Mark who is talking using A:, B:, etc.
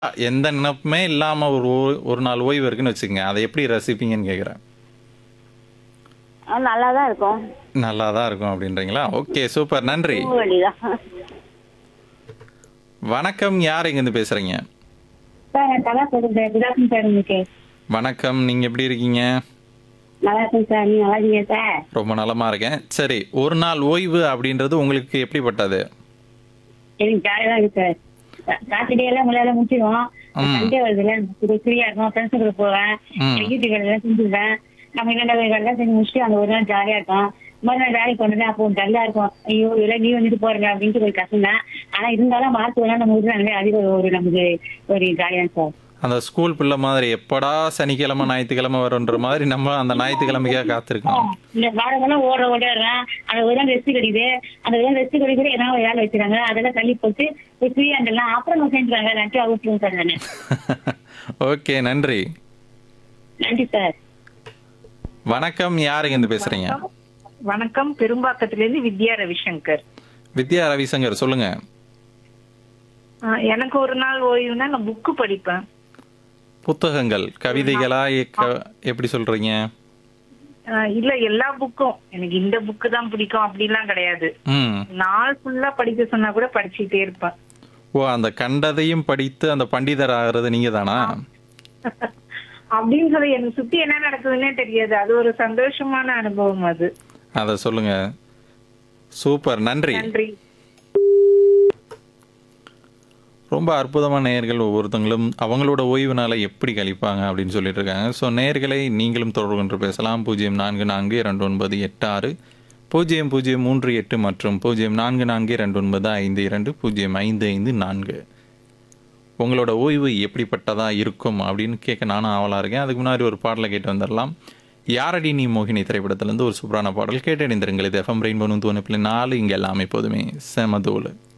A: எந்த நினைப்புமே இல்லாம ஒரு ஓ- ஒரு நாள் ஓய்வு இருக்குன்னு வச்சுக்கங்க அதை எப்படி ரசிப்பீங்கன்னு கேக்குறேன்
B: நல்லா தான் இருக்கும்
A: நல்லா தான் இருக்கும் அப்படின்றீங்களா ஓகே சூப்பர் நன்றி
B: தூங்க வேண்டியதான்
A: வணக்கம் யார் இங்கேருந்து பேசுறீங்க
B: சார் நான் கலா சொல்றேன் குட் ஆஃப்டர்நூன் சார் உங்களுக்கு
A: வணக்கம் நீங்க எப்படி இருக்கீங்க
B: நல்லா இருக்கும் சார் நீங்க நல்லா இருக்கீங்க சார்
A: ரொம்ப நலமா இருக்கேன் சரி ஒரு நாள் ஓய்வு அப்படின்றது உங்களுக்கு எப்படிப்பட்டது
B: எனக்கு ஜாலியாக தான் இருக்கு சார் சாட்டர்டே எல்லாம் முன்னாடி முடிச்சிடுவோம்
A: ம்.
B: சண்டே வருதுல ஃப்ரீயா இருக்கும் ஃப்ரெண்ட்ஸ் கூட போவேன்
A: ம்.
B: வீட்டு வேலையெல்லாம் செஞ்சுருவேன் நம்ம இரண்டு வேலையெல்லாம் செஞ்சு முடிச்சுட்டு அந்த ஒரு நாள் ஜாலியா இருக்கும் மறுநாள் வேலைக்கு போனது அப்போ டல்லா இருக்கும் ஐயோ இதெல்லாம் நீ வந்துட்டு போறீங்க அப்படின்ட்டு ஒரு கஷ்டம் தான் ஆனா இருந்தாலும் மார்க் வேணா நம்ம விடுறாங்களே அது ஒரு- ஒரு நமக்கு ஒரு ஜாலியா சார்
A: அந்த ஸ்கூல் பிள்ளை மாதிரி எப்படா சனிக்கிழமை ஞாயிற்றுக்கிழமை வரும்ன்ற மாதிரி நம்ம அந்த ஞாயிற்றுக்கிழமைக்காக காத்திருக்கோம்
B: இந்த வாரமெல்லாம் ஓட ஓடிடுறேன் அந்த ஒரு நாள் ரெஸ்ட் கிடைக்குது அந்த ஒரு நாள் ரெஸ்ட் கிடைக்குது ஏதாவது ஒரு வேலை வச்சுறாங்க அதெல்லாம் தள்ளி போட்டு ஃப்ரீ அண்டெல்லாம் அப்புறம் செஞ்சுறாங்க நன்றி அவுட்ருங்க சார் நான்
A: ஓகே நன்றி
B: நன்றி சார்
A: வணக்கம் யார் இங்கேருந்து பேசுறீங்க
C: வணக்கம் பெரும்பாக்கத்திலிருந்து வித்யா ரவிசங்கர்
A: வித்யா ரவிசங்கர் சொல்லுங்க
C: ஆஹ் எனக்கு ஒரு நாள் ஓய்வுனா நான் புக்கு படிப்பேன்
A: புத்தகங்கள் கவிதைகளா எ- க- எப்படி சொல்றீங்க
C: ஆஹ் இல்ல எல்லா புக்கும் எனக்கு இந்த புக்கு தான் பிடிக்கும் அப்படிலாம் கிடையாது
A: ம்
C: நாள் ஃபுல்லா படிக்க சொன்னா கூட படிச்சுட்டே இருப்பேன்
A: ஓ அந்த கண்டதையும் படித்து அந்த பண்டிதர் ஆகிறது நீங்க தானா
C: அப்படின்னு சொல்லி எனக்கு சுத்தி என்ன நடக்குதுன்னே தெரியாது அது ஒரு சந்தோஷமான அனுபவம் அது
A: அதை சொல்லுங்க சூப்பர் நன்றி
C: நன்றி
A: ரொம்ப அற்புதமான நேயர்கள் ஒவ்வொருத்தங்களும் அவங்களோட ஓய்வு நாளை எப்படி கழிப்பாங்க அப்படின்னு சொல்லிட்டு இருக்காங்க ஸோ நேயர்களை நீங்களும் தொடர்பு கொண்டு பேசலாம் பூஜ்ஜியம் நான்கு நான்கு இரண்டு ஒன்பது எட்டு ஆறு பூஜ்ஜியம் பூஜ்ஜியம் மூன்று எட்டு மற்றும் பூஜ்ஜியம் நான்கு நான்கு இரண்டு ஒன்பது ஐந்து இரண்டு பூஜ்ஜியம் ஐந்து ஐந்து நான்கு உங்களோட ஓய்வு எப்படிப்பட்டதா இருக்கும் அப்படின்னு கேட்க நானும் ஆவலாக இருக்கேன் அதுக்கு முன்னாடி ஒரு பாடலை கேட்டு வந்துடலாம் யாரடி நீ மோகினி திரைப்படத்திலேருந்து ஒரு சூப்பரான பாடல் கேட்டு இணைந்திருங்கள் இது எஃப்எம் ரெயின்போ நூற்றி ஒன்று நாலு இங்கே எல்லாமே எப்போதுமே செமதோலு